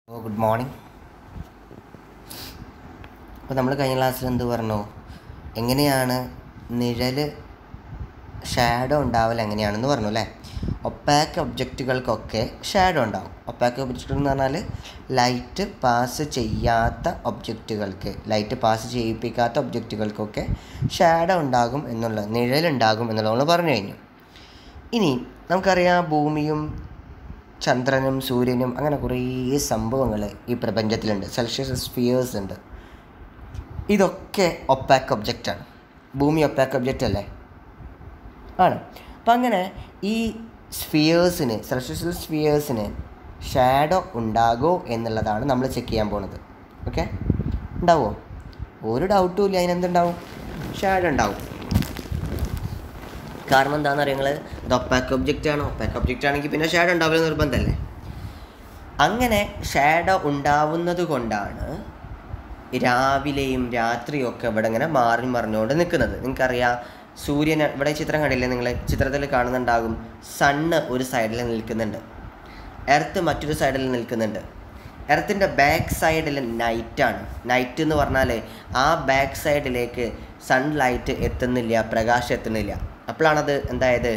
ഓ good morning അപ്പോൾ നമ്മൾ കഴിഞ്ഞ ക്ലാസ്സിൽ എന്ത് പറഞ്ഞു എങ്ങനെയാണ് നിഴൽ ഷാഡോ ഉണ്ടാവൽ എങ്ങനെയാണെന്ന് പറഞ്ഞു അല്ലേ ഒപ്പാക്ക് ഒബ്ജക്റ്റുകൾക്കൊക്കെ ഷാഡോ ഉണ്ടാവും ഒപ്പാക്ക് ഒബ്ജക്റ്റുകൾ എന്ന് പറഞ്ഞാൽ ലൈറ്റ് പാസ് ചെയ്യാത്ത ഒബ്ജക്റ്റുകൾക്ക് ലൈറ്റ് പാസ് ചെയ്യിപ്പിക്കാത്ത ഒബ്ജക്റ്റുകൾക്കൊക്കെ ഷാഡോ ഉണ്ടാകും എന്നുള്ള നിഴലുണ്ടാകും എന്നുള്ളത് നമ്മൾ പറഞ്ഞു കഴിഞ്ഞു ഇനി നമുക്കറിയാം ഭൂമിയും ചന്ദ്രനും സൂര്യനും അങ്ങനെ കുറേ സംഭവങ്ങൾ ഈ പ്രപഞ്ചത്തിലുണ്ട് സെൽഷ്യസ് സ്ഫിയേഴ്സ് ഉണ്ട് ഇതൊക്കെ ഒപ്പാക്ക് ഒബ്ജക്റ്റാണ് ഭൂമി ഒപ്പാക്ക് ഒബ്ജക്റ്റ് അല്ലേ ആണ് അപ്പം അങ്ങനെ ഈ സ്ഫിയേഴ്സിന് സെൽഷ്യസ് സ്ഫിയേഴ്സിന് ഷാഡോ ഉണ്ടാകുമോ എന്നുള്ളതാണ് നമ്മൾ ചെക്ക് ചെയ്യാൻ പോണത് ഓക്കെ ഉണ്ടാവുമോ ഒരു ഡൗട്ടും ഇല്ല അതിനെന്തുണ്ടാവും ഷാഡോ ഉണ്ടാവും കാരണം എന്താണെന്ന് അറിയാം നിങ്ങൾ ഇത് ഒപ്പാക്ക് ഒബ്ജക്റ്റ് ആണ് ഒപ്പാക്ക് ഒബ്ജക്റ്റ് ആണെങ്കിൽ പിന്നെ ഷാഡോ ഉണ്ടാവില്ല നിർബന്ധമല്ലേ അങ്ങനെ ഷാഡോ ഉണ്ടാവുന്നത് കൊണ്ടാണ് രാവിലെയും രാത്രിയും ഒക്കെ ഇവിടെ ഇങ്ങനെ മാറി മറിഞ്ഞുകൊണ്ട് നിൽക്കുന്നത് നിങ്ങൾക്കറിയാം സൂര്യൻ ഇവിടെ ചിത്രം കണ്ടില്ലേ നിങ്ങൾ ചിത്രത്തിൽ കാണുന്നുണ്ടാകും സണ്ണ് ഒരു സൈഡിൽ നിൽക്കുന്നുണ്ട് എർത്ത് മറ്റൊരു സൈഡിൽ നിൽക്കുന്നുണ്ട് എർത്തിൻ്റെ ബാക്ക് സൈഡിൽ നൈറ്റാണ് നൈറ്റ് എന്ന് പറഞ്ഞാൽ ആ ബാക്ക് സൈഡിലേക്ക് സൺലൈറ്റ് എത്തുന്നില്ല പ്രകാശം എത്തുന്നില്ല അപ്പോഴാണത് എന്തായത്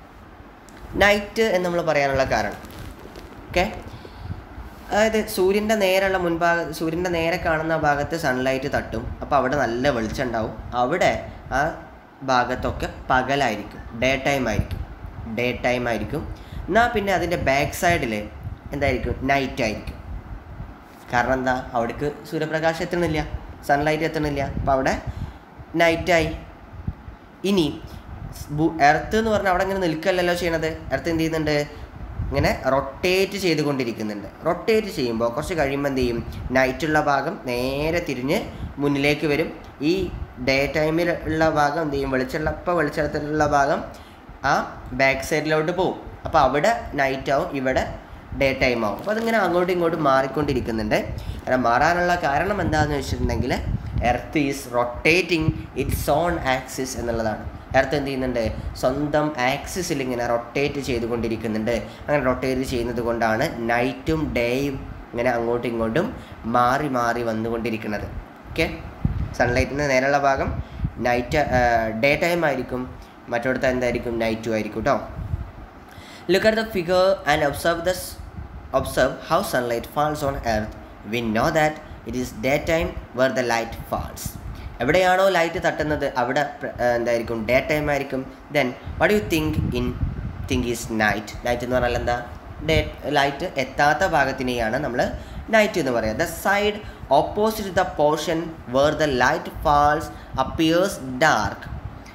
നൈറ്റ് എന്ന് നമ്മൾ പറയാനുള്ള കാരണം ഓക്കെ അതായത് സൂര്യൻ്റെ നേരെയുള്ള മുൻഭാഗ സൂര്യൻ്റെ നേരെ കാണുന്ന ഭാഗത്ത് സൺലൈറ്റ് തട്ടും അപ്പോൾ അവിടെ നല്ല വെളിച്ചം ഉണ്ടാവും അവിടെ ആ ഭാഗത്തൊക്കെ പകലായിരിക്കും ഡേ ടൈം ആയിരിക്കും ഡേ ടൈം ആയിരിക്കും എന്നാൽ പിന്നെ അതിൻ്റെ ബാക്ക് സൈഡിൽ എന്തായിരിക്കും നൈറ്റ് ആയിരിക്കും കാരണം എന്താ അവിടേക്ക് സൂര്യപ്രകാശം എത്തണില്ല സൺലൈറ്റ് എത്തണില്ല അപ്പോൾ അവിടെ നൈറ്റായി ഇനി എർത്ത് എന്ന് പറഞ്ഞാൽ അവിടെ ഇങ്ങനെ നിൽക്കല്ലല്ലോ ചെയ്യണത് എർത്ത് എന്ത് ചെയ്യുന്നുണ്ട് ഇങ്ങനെ റൊട്ടേറ്റ് ചെയ്തുകൊണ്ടിരിക്കുന്നുണ്ട് റൊട്ടേറ്റ് ചെയ്യുമ്പോൾ കുറച്ച് കഴിയുമ്പോൾ എന്ത് ചെയ്യും നൈറ്റുള്ള ഭാഗം നേരെ തിരിഞ്ഞ് മുന്നിലേക്ക് വരും ഈ ഡേ ടൈമിൽ ഉള്ള ഭാഗം എന്ത് ചെയ്യും വെളിച്ചുള്ളപ്പോൾ വെളിച്ചത്തിലുള്ള ഭാഗം ആ ബാക്ക് സൈഡിലോട്ട് പോകും അപ്പോൾ അവിടെ നൈറ്റ് ആവും ഇവിടെ ഡേ ടൈം ആവും അപ്പോൾ അതിങ്ങനെ അങ്ങോട്ടും ഇങ്ങോട്ടും മാറിക്കൊണ്ടിരിക്കുന്നുണ്ട് അങ്ങനെ മാറാനുള്ള കാരണം എന്താണെന്ന് വെച്ചിട്ടുണ്ടെങ്കിൽ earth is rotating its on axis എന്നുള്ളതാണ് എർത്ത് എന്ത് ചെയ്യുന്നുണ്ട് സ്വന്തം ആക്സിസിൽ ഇങ്ങനെ റൊട്ടേറ്റ് ചെയ്തുകൊണ്ടിരിക്കുന്നുണ്ട് അങ്ങനെ റൊട്ടേറ്റ് ചെയ്യുന്നത് കൊണ്ടാണ് നൈറ്റും ഡേയും ഇങ്ങനെ അങ്ങോട്ടും ഇങ്ങോട്ടും മാറി മാറി വന്നുകൊണ്ടിരിക്കുന്നത് ഓക്കെ സൺലൈറ്റിൻ്റെ നേരെയുള്ള ഭാഗം നൈറ്റ് ഡേ ടൈം ആയിരിക്കും മറ്റിടത്ത് എന്തായിരിക്കും നൈറ്റും ആയിരിക്കും കേട്ടോ look at the figure and observe the observe how sunlight falls on earth we know that it is day time where the light falls എവിടെയാണോ ലൈറ്റ് തട്ടുന്നത് അവിടെ എന്തായിരിക്കും ഡേ ടൈം ആയിരിക്കും then what you think in think is night night എന്ന് പറഞ്ഞാൽ എന്താ day light എത്താത്ത ഭാഗത്തിനെയാണ് നമ്മൾ നൈറ്റ് എന്ന് പറയുക the side opposite the portion where the light falls appears dark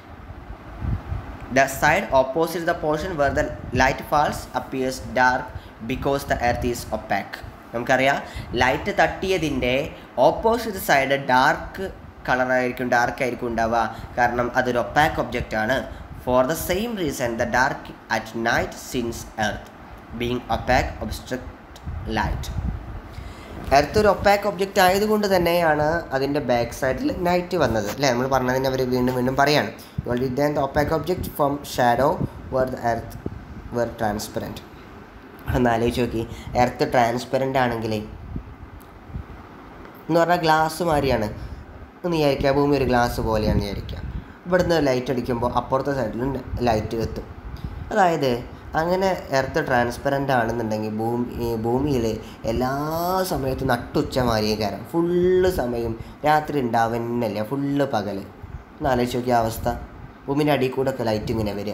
the side opposite the portion where the light falls appears dark because the earth is opaque നമുക്കറിയാം light തട്ടിയതിൻ്റെ opposite side dark കളറായിരിക്കും dark ആയിരിക്കും ഉണ്ടാവുക കാരണം അതൊരു opaque object ആണ് for the same reason the dark at night since earth being opaque obstruct light earth ഒരു opaque object ആയതുകൊണ്ട് തന്നെയാണ് അതിൻ്റെ ബാക്ക് സൈഡിൽ നൈറ്റ് വന്നത് അല്ലേ നമ്മൾ പറഞ്ഞതിന് അവർ വീണ്ടും വീണ്ടും പറയാണ് already than the opaque object from shadow were the earth were transparent ഒന്ന് ആലോചിച്ച് നോക്കി എർത്ത് ട്രാൻസ്പെറൻ്റ് ആണെങ്കിൽ എന്ന് പറഞ്ഞാൽ ഗ്ലാസ് മാതിരിയാണ് എന്ന് വിചാരിക്കുക ഭൂമി ഒരു ഗ്ലാസ് പോലെയാണെന്ന് വിചാരിക്കുക ഇവിടുന്ന് ലൈറ്റ് അടിക്കുമ്പോൾ അപ്പുറത്തെ സൈഡിലും ലൈറ്റ് എത്തും അതായത് അങ്ങനെ എർത്ത് ട്രാൻസ്പെറൻ്റ് ആണെന്നുണ്ടെങ്കിൽ ഭൂമി ഭൂമിയിൽ എല്ലാ സമയത്തും നട്ടുച്ച മാറിയ കാരണം ഫുള്ള് സമയം രാത്രി ഉണ്ടാവുന്നില്ല ഫുള്ള് പകൽ ഒന്ന് ആലോചിച്ച് നോക്കിയ അവസ്ഥ ഭൂമിൻ്റെ അടിയിൽ കൂടെ ഒക്കെ ലൈറ്റ് ഇങ്ങനെ വരിക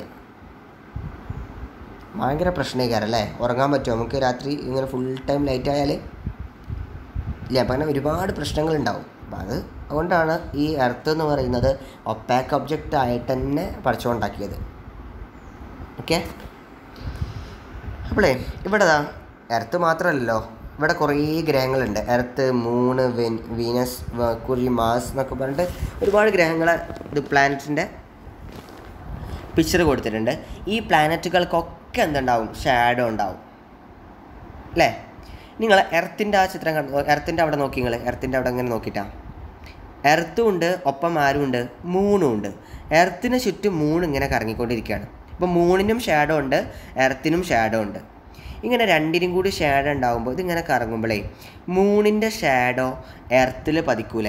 ഭയങ്കര പ്രശ്നമായിക്കാരം അല്ലേ ഉറങ്ങാൻ പറ്റുമോ നമുക്ക് രാത്രി ഇങ്ങനെ ഫുൾ ടൈം ലൈറ്റ് ആയാൽ ഇല്ല അപ്പം അങ്ങനെ ഒരുപാട് പ്രശ്നങ്ങളുണ്ടാവും അപ്പം അത് അതുകൊണ്ടാണ് ഈ എർത്ത് എന്ന് പറയുന്നത് ഒപ്പാക്ക് ഒബ്ജക്റ്റ് ആയിട്ട് തന്നെ പഠിച്ചുകൊണ്ടാക്കിയത് ഓക്കെ അപ്പോളേ ഇവിടെ ദാ എർത്ത് മാത്രമല്ലല്ലോ ഇവിടെ കുറേ ഗ്രഹങ്ങളുണ്ട് എർത്ത് മൂണ് വെൻ വീനസ് കുറി മാസ് എന്നൊക്കെ പറഞ്ഞിട്ട് ഒരുപാട് ഗ്രഹങ്ങളെ ഇത് പ്ലാനറ്റിൻ്റെ പിക്ചർ കൊടുത്തിട്ടുണ്ട് ഈ പ്ലാനറ്റുകൾക്കൊക്കെ എന്തുണ്ടാവും ഷാഡോ ഉണ്ടാവും അല്ലേ നിങ്ങൾ എർത്തിൻ്റെ ആ ചിത്രം കണ്ടു എർത്തിൻ്റെ അവിടെ നോക്കി നിങ്ങൾ എർത്തിൻ്റെ അവിടെ ഇങ്ങനെ നോക്കിയിട്ടാ എർത്തും ഉണ്ട് ഒപ്പം ആരും ഉണ്ട് മൂണും ഉണ്ട് എർത്തിന് ചുറ്റും മൂൺ ഇങ്ങനെ കറങ്ങിക്കൊണ്ടിരിക്കുകയാണ് ഇപ്പോൾ മൂണിനും ഷാഡോ ഉണ്ട് എർത്തിനും ഷാഡോ ഉണ്ട് ഇങ്ങനെ രണ്ടിനും കൂടി ഷാഡോ ഉണ്ടാകുമ്പോൾ ഇതിങ്ങനെ കറങ്ങുമ്പോഴേ മൂണിൻ്റെ ഷാഡോ എർത്തിൽ പതിക്കൂലേ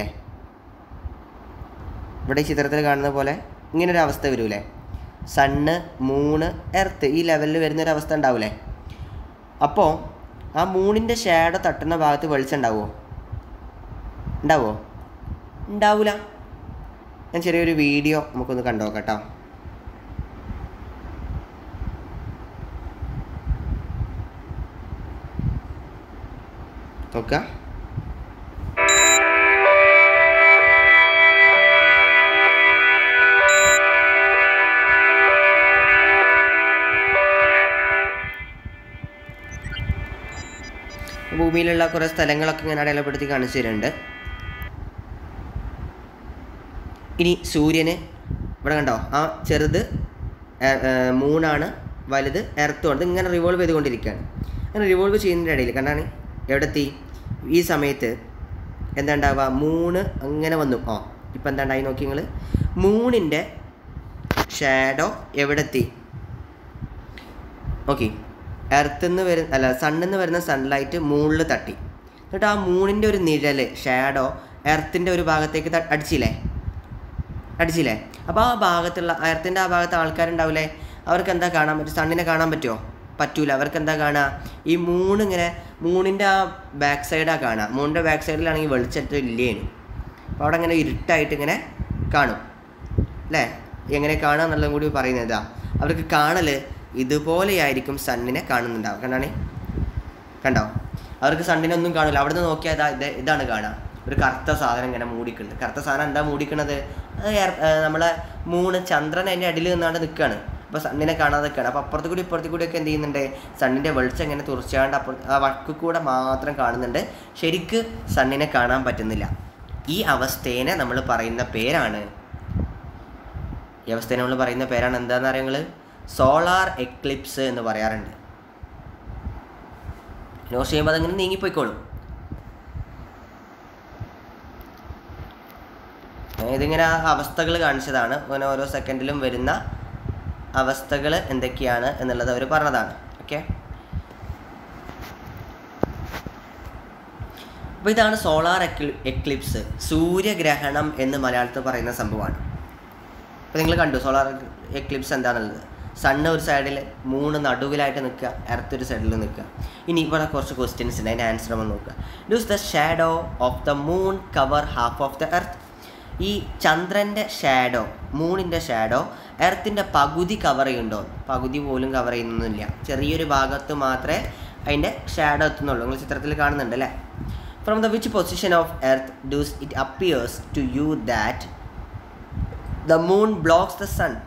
ഇവിടെ ഈ ചിത്രത്തിൽ കാണുന്ന പോലെ ഇങ്ങനെ ഒരു അവസ്ഥ വരൂലേ സണ്ണ് മൂണ് എർത്ത് ഈ ലെവലിൽ വരുന്നൊരു അവസ്ഥ ഉണ്ടാവൂലേ അപ്പോൾ ആ മൂണിൻ്റെ ഷാഡോ തട്ടുന്ന ഭാഗത്ത് വെളിച്ചം ഉണ്ടാവുമോ ഉണ്ടാവുമോ ഉണ്ടാവില്ല ഞാൻ ചെറിയൊരു വീഡിയോ നമുക്കൊന്ന് കണ്ടോക്കാം കേട്ടോ നോക്കുക ഭൂമിയിലുള്ള കുറേ സ്ഥലങ്ങളൊക്കെ ഇങ്ങനെ അടയാളപ്പെടുത്തി കാണിച്ചു തരുന്നുണ്ട് ഇനി സൂര്യന് ഇവിടെ കണ്ടോ ആ ചെറുത് എ- ഏ, മൂണാണ് വലുത് എർത്തുമാണ് ഇങ്ങനെ റിവോൾവ് ചെയ്തുകൊണ്ടിരിക്കുകയാണ് അങ്ങനെ റിവോൾവ് ചെയ്യുന്നതിൻ്റെ ഇടയിൽ കണ്ടാണ് എവിടെ എത്തി ഈ സമയത്ത് എന്താ ഉണ്ടാവുക മൂണ് അങ്ങനെ വന്നു ആ ഇപ്പം എന്താ ഉണ്ടായി നോക്കി നിങ്ങൾ മൂണിൻ്റെ ഷാഡോ എവിടെ എത്തി ഓക്കെ എർത്തുനിന്ന് വരുന്ന അല്ല സണ്ണിന്ന് വരുന്ന സൺലൈറ്റ് മൂണിൽ തട്ടി എന്നിട്ട് ആ മൂണിൻ്റെ ഒരു നിഴൽ ഷാഡോ എർത്തിൻ്റെ ഒരു ഭാഗത്തേക്ക് ത- അടിച്ചില്ലേ അടിച്ചില്ലേ അപ്പോൾ ആ ഭാഗത്തുള്ള എർത്തിൻ്റെ ആ ഭാഗത്ത് ആൾക്കാരുണ്ടാവില്ലേ അവർക്ക് എന്താ കാണാൻ പറ്റും സണ്ണിനെ കാണാൻ പറ്റുമോ പറ്റൂല അവർക്ക് എന്താ കാണുക ഈ മൂൺ ഇങ്ങനെ മൂണിൻ്റെ ആ ബാക്ക് സൈഡാണ് കാണുക മൂണിൻ്റെ ബാക്ക് സൈഡിലാണെങ്കിൽ വെളിച്ചത്ത് ഇല്ലേനു അപ്പോൾ അവിടെ ഇങ്ങനെ ഇരുട്ടായിട്ട് ഇങ്ങനെ കാണും അല്ലേ എങ്ങനെ കാണുക എന്നുള്ളതും കൂടി പറയുന്നത് ഇതാ അവർക്ക് കാണൽ ഇതുപോലെയായിരിക്കും സണ്ണിനെ കാണുന്നുണ്ടാവും കണ്ടാണേ കണ്ടോ അവർക്ക് സണ്ണിനെ ഒന്നും കാണില്ല അവിടെ നിന്ന് നോക്കിയാൽ ഇതാ ഇത് ഇതാണ് കാണുക ഒരു കറുത്ത സാധനം ഇങ്ങനെ മൂടിക്കുന്നുണ്ട് കറുത്ത സാധനം എന്താ മൂടിക്കണത് അത് എർ- ഏർ നമ്മളെ മൂന്ന് ചന്ദ്രൻ അതിൻ്റെ അടിയിൽ നിന്നാണ്ട് നിൽക്കുകയാണ് അപ്പോൾ സണ്ണിനെ കാണാതെ നിൽക്കുകയാണ് അപ്പോൾ അപ്പുറത്ത് കൂടി ഇപ്പുറത്ത് കൂടി ഒക്കെ എന്ത് ചെയ്യുന്നുണ്ട് സണ്ണിൻ്റെ വെളിച്ചം ഇങ്ങനെ തുറച്ചാണ്ട് അപ്പുറത്ത് ആ വക്ക് കൂടെ മാത്രം കാണുന്നുണ്ട് ശരിക്ക് സണ്ണിനെ കാണാൻ പറ്റുന്നില്ല ഈ അവസ്ഥേനെ നമ്മൾ പറയുന്ന പേരാണ് ഈ അവസ്ഥയെ നമ്മൾ പറയുന്ന പേരാണ് എന്താണെന്ന് അറിയാം നിങ്ങൾ സോളാർ എക്ലിപ്സ് എന്ന് പറയാറുണ്ട് നോസ് ചെയ്യുമ്പോൾ അതങ്ങനെ നീങ്ങിപ്പോയിക്കോളും ഏ, ഇതിങ്ങനെ ആ അവസ്ഥകൾ കാണിച്ചതാണ് അങ്ങനെ ഓരോ സെക്കൻഡിലും വരുന്ന അവസ്ഥകൾ എന്തൊക്കെയാണ് എന്നുള്ളത് അവർ പറഞ്ഞതാണ് ഓക്കെ അപ്പോൾ ഇതാണ് സോളാർ എക്ലി എക്ലിപ്സ് സൂര്യഗ്രഹണം എന്ന് മലയാളത്തിൽ പറയുന്ന സംഭവമാണ് അപ്പോൾ നിങ്ങൾ കണ്ടു സോളാർ എക്ലിപ്സ് എന്താണെന്നുള്ളത് സണ്ണ് ഒരു സൈഡിൽ മൂന്ന് നടുവിലായിട്ട് നിൽക്കുക എർത്ത് ഒരു സൈഡിൽ നിൽക്കുക ഇനി ഇവിടെ കുറച്ച് ക്വസ്റ്റ്യൻസ് ഉണ്ട് അതിൻ്റെ ആൻസർ ഒന്ന് നോക്കുക does the shadow of the moon cover half of the earth ഈ ചന്ദ്രൻ്റെ ഷാഡോ മൂണിൻ്റെ ഷാഡോ എർത്തിൻ്റെ പകുതി കവർ ചെയ്യുന്നുണ്ടോ പകുതി പോലും കവർ ചെയ്യുന്നൊന്നുമില്ല ചെറിയൊരു ഭാഗത്ത് മാത്രമേ അതിൻ്റെ ഷാഡോ എത്തുന്നുള്ളൂ നിങ്ങൾ ചിത്രത്തിൽ കാണുന്നുണ്ട് അല്ലേ from the which position of earth does it appears to you that the moon blocks the sun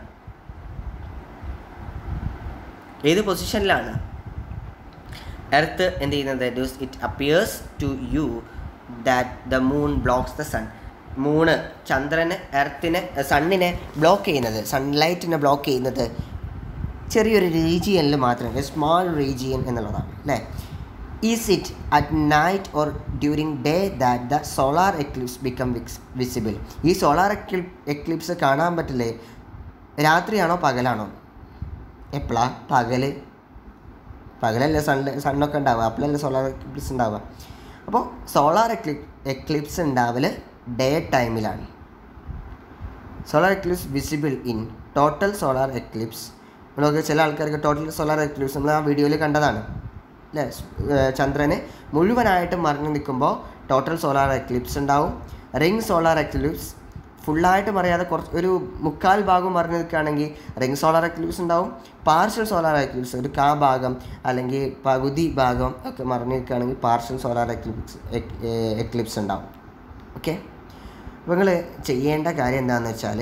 ഏത് പൊസിഷനിലാണ് എർത്ത് എന്ത് ചെയ്യുന്നത് does it appears to you that the moon blocks the sun moon ചന്ദ്രന് എർത്തിനെ സണ്ണിനെ ബ്ലോക്ക് ചെയ്യുന്നത് സൺലൈറ്റിനെ block ചെയ്യുന്നത് ചെറിയൊരു റീജിയനിൽ മാത്രമേ സ്മോൾ റീജിയൻ എന്നുള്ളതാണ് അല്ലേ is it at night or during day that the solar eclipse become visible ഈ സോളാർ എക്ലിപ്സ് കാണാൻ പറ്റില്ലേ രാത്രിയാണോ പകലാണോ എപ്പോഴാ പകൽ പകലല്ലേ സൺ സണ്ണൊക്കെ ഉണ്ടാവുക അപ്പോഴല്ലേ സോളാർ എക്ലിപ്സ് ഉണ്ടാവുക അപ്പോൾ സോളാർ എക്ലി എക്ലിപ്സ് ഉണ്ടാവൽ ഡേ ടൈമിലാണ് solar eclipse visible in total solar eclipse നമുക്ക് ചില ആൾക്കാർക്ക് ടോട്ടൽ സോളാർ എക്ലിപ്സ് നമ്മൾ ആ വീഡിയോയിൽ കണ്ടതാണ് അല്ലേ ഏർ ചന്ദ്രന് മുഴുവനായിട്ട് മറിഞ്ഞു നിൽക്കുമ്പോൾ ടോട്ടൽ സോളാർ എക്ലിപ്സ് ഉണ്ടാവും റിംഗ് സോളാർ എക്ലിപ്സ് ഫുള്ളായിട്ട് മറിയാതെ കുറച്ച് ഒരു മുക്കാൽ ഭാഗം മറിഞ്ഞു നിൽക്കുകയാണെങ്കിൽ റിംഗ് സോളാർ എക്ലിപ്സ് ഉണ്ടാവും പാർഷ്യൽ സോളാർ എക്ലിപ്സ് ഒരു കാ ഭാഗം അല്ലെങ്കിൽ പകുതി ഭാഗം ഒക്കെ മറിഞ്ഞു നിൽക്കുകയാണെങ്കിൽ പാർഷ്യൽ സോളാർ എക്ലിപ്സ് എക്ലിപ്സ് ഉണ്ടാവും ഓക്കെ അപ്പോൾ നിങ്ങൾ ചെയ്യേണ്ട കാര്യം എന്താണെന്ന് വെച്ചാൽ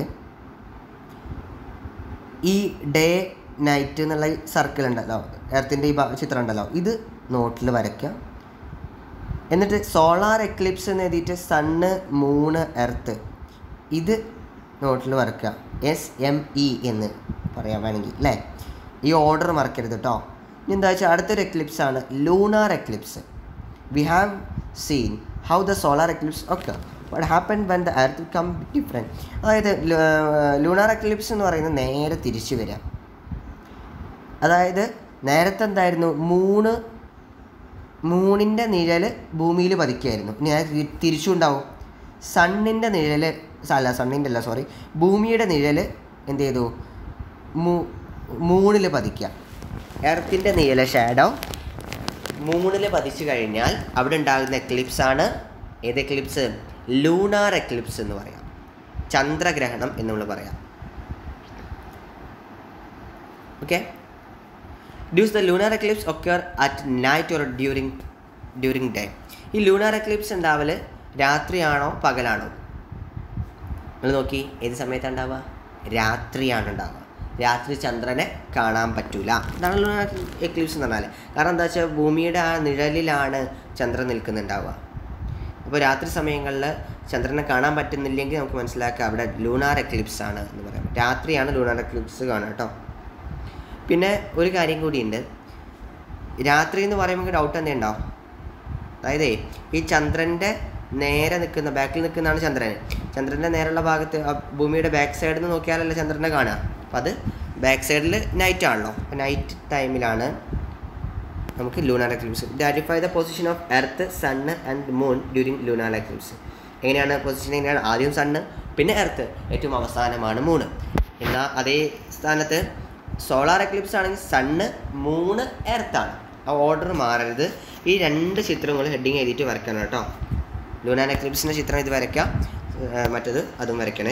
ഈ ഡേ നൈറ്റ് എന്നുള്ള ഈ സർക്കിൾ ഉണ്ടല്ലോ എർത്തിൻ്റെ ഈ ഭാ- ചിത്രം ഉണ്ടല്ലോ ഇത് നോട്ടിൽ വരയ്ക്കുക എന്നിട്ട് സോളാർ എക്ലിപ്സ് എന്ന് എഴുതിയിട്ട് സണ്ണ് മൂണ് എർത്ത് ഇത് നോട്ടിൽ വരയ്ക്കുക എസ് എം ഇ എന്ന് പറയാൻ വേണമെങ്കിൽ അല്ലേ ഈ ഓർഡർ മറക്കരുത് കേട്ടോ ഇനി എന്താ വെച്ചാൽ അടുത്തൊരു എക്ലിപ്സ് ആണ് lunar eclipse we have seen how the solar eclipse ഒക്കെ what happen when the earth come different അതായത് ലൂണാർ എക്ലിപ്സ് എന്ന് പറയുന്നത് നേരെ തിരിച്ചു വരിക അതായത് നേരത്തെ എന്തായിരുന്നു മൂന്ന് മൂണിൻ്റെ നിഴൽ ഭൂമിയിൽ പതിക്കുകയായിരുന്നു ഇനി അത് തി- തിരിച്ചും ഉണ്ടാവും സണ്ണിൻ്റെ നിഴൽ അല്ല സണ്ണിൻ്റെ അല്ല സോറി ഭൂമിയുടെ നിഴൽ എന്ത് ചെയ്തു മൂ മൂണിൽ പതിക്കുക എർത്തിൻ്റെ നിഴൽ ഷാഡോ മൂണിൽ പതിച്ചു കഴിഞ്ഞാൽ അവിടെ ഉണ്ടാകുന്ന എക്ലിപ്സ് ആണ് ഏത് എക്ലിപ്സ് ലൂണാർ എക്ലിപ്സ് എന്ന് പറയാം ചന്ദ്രഗ്രഹണം എന്ന് നമ്മൾ പറയാം okay does the lunar eclipse occur at night or during during day ഈ ലൂണാർ എക്ലിപ്സ് ഉണ്ടാവൽ രാത്രിയാണോ പകലാണോ നിങ്ങൾ നോക്കി ഏത് സമയത്താണ് ഉണ്ടാവുക രാത്രിയാണ് ഉണ്ടാവുക രാത്രി ചന്ദ്രനെ കാണാൻ പറ്റൂല ഇതാണ് ലൂണാർ എക്ലിപ്സ് എന്ന് പറഞ്ഞാൽ കാരണം എന്താ വെച്ചാൽ ഭൂമിയുടെ ആ നിഴലിലാണ് ചന്ദ്രൻ നിൽക്കുന്നുണ്ടാവുക അപ്പോൾ രാത്രി സമയങ്ങളിൽ ചന്ദ്രനെ കാണാൻ പറ്റുന്നില്ലെങ്കിൽ നമുക്ക് മനസ്സിലാക്കാം അവിടെ ലൂണാർ എക്ലിപ്സ് ആണ് എന്ന് പറയാം രാത്രിയാണ് ലൂണാർ എക്ലിപ്സ് കാണുക കേട്ടോ പിന്നെ ഒരു കാര്യം കൂടിയുണ്ട് രാത്രി എന്ന് പറയുമ്പോൾ ഡൗട്ട് തന്നെ ഉണ്ടാവും അതായത് ഈ ചന്ദ്രൻ്റെ നേരെ നിൽക്കുന്ന ബാക്കിൽ നിൽക്കുന്നതാണ് ചന്ദ്രൻ ചന്ദ്രൻ്റെ നേരെയുള്ള ഭാഗത്ത് ആ ഭൂമിയുടെ ബാക്ക് സൈഡിൽ നിന്ന് നോക്കിയാലല്ല ചന്ദ്രനെ കാണുക അപ്പം അത് ബാക്ക് സൈഡിൽ നൈറ്റ് ആണല്ലോ അപ്പം നൈറ്റ് ടൈമിലാണ് നമുക്ക് lunar eclipse identify the position of earth sun and moon during lunar eclipse എങ്ങനെയാണ് പൊസിഷൻ എങ്ങനെയാണ് ആദ്യം സണ്ണ് പിന്നെ എർത്ത് ഏറ്റവും അവസാനമാണ് മൂണ് എന്നാൽ അതേ സ്ഥാനത്ത് സോളാർ എക്ലിപ്സ് ആണെങ്കിൽ സണ്ണ് മൂണ് എർത്താണ് ആ ഓർഡർ മാറരുത് ഈ രണ്ട് ചിത്രങ്ങൾ ഹെഡിങ് എഴുതിയിട്ട് വരയ്ക്കണം കേട്ടോ ലൂണാർ എക്ലിപ്സിൻ്റെ ചിത്രം ഇത് വരയ്ക്കാം ഏർ മറ്റത് അതും വരയ്ക്കണേ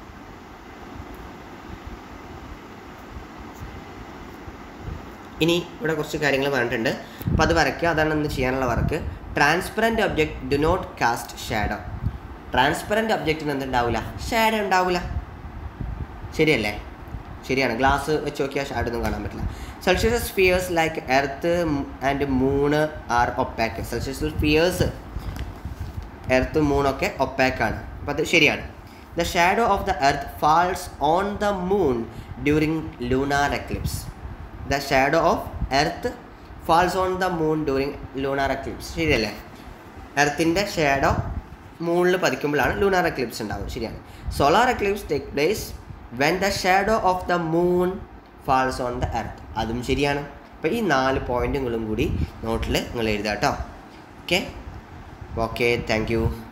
ഇനി ഇവിടെ കുറച്ച് കാര്യങ്ങൾ പറഞ്ഞിട്ടുണ്ട് അപ്പോൾ അത് വരയ്ക്കുക അതാണ് ഇന്ന് ചെയ്യാനുള്ള work transparent object do not cast shadow transparent ഒബ്ജക്റ്റിന് എന്തുണ്ടാവില്ല ഷാഡോ ഉണ്ടാവില്ല ശരിയല്ലേ ശരിയാണ് ഗ്ലാസ് വെച്ച് നോക്കിയാൽ ഷാഡോ ഒന്നും കാണാൻ പറ്റില്ല celestial spheres like earth and moon are opaque celestial spheres earth മൂണൊക്കെ ഒപ്പാക്കാണ് അപ്പോൾ അത് ശരിയാണ് the shadow of the earth falls on the moon during lunar eclipse the shadow of earth falls on the moon during lunar eclipse ശരിയല്ലേ എർത്തിൻ്റെ shadow മൂണിൽ പതിക്കുമ്പോഴാണ് lunar eclipse ഉണ്ടാവും ശരിയാണ് solar eclipse take place when the shadow of the moon falls on the earth അതും ശരിയാണ് അപ്പോൾ ഈ നാല് പോയിൻറ്റുകളും കൂടി നോട്ടിൽ നിങ്ങൾ എഴുതാം കേട്ടോ ഓക്കെ ഓക്കെ താങ്ക് യു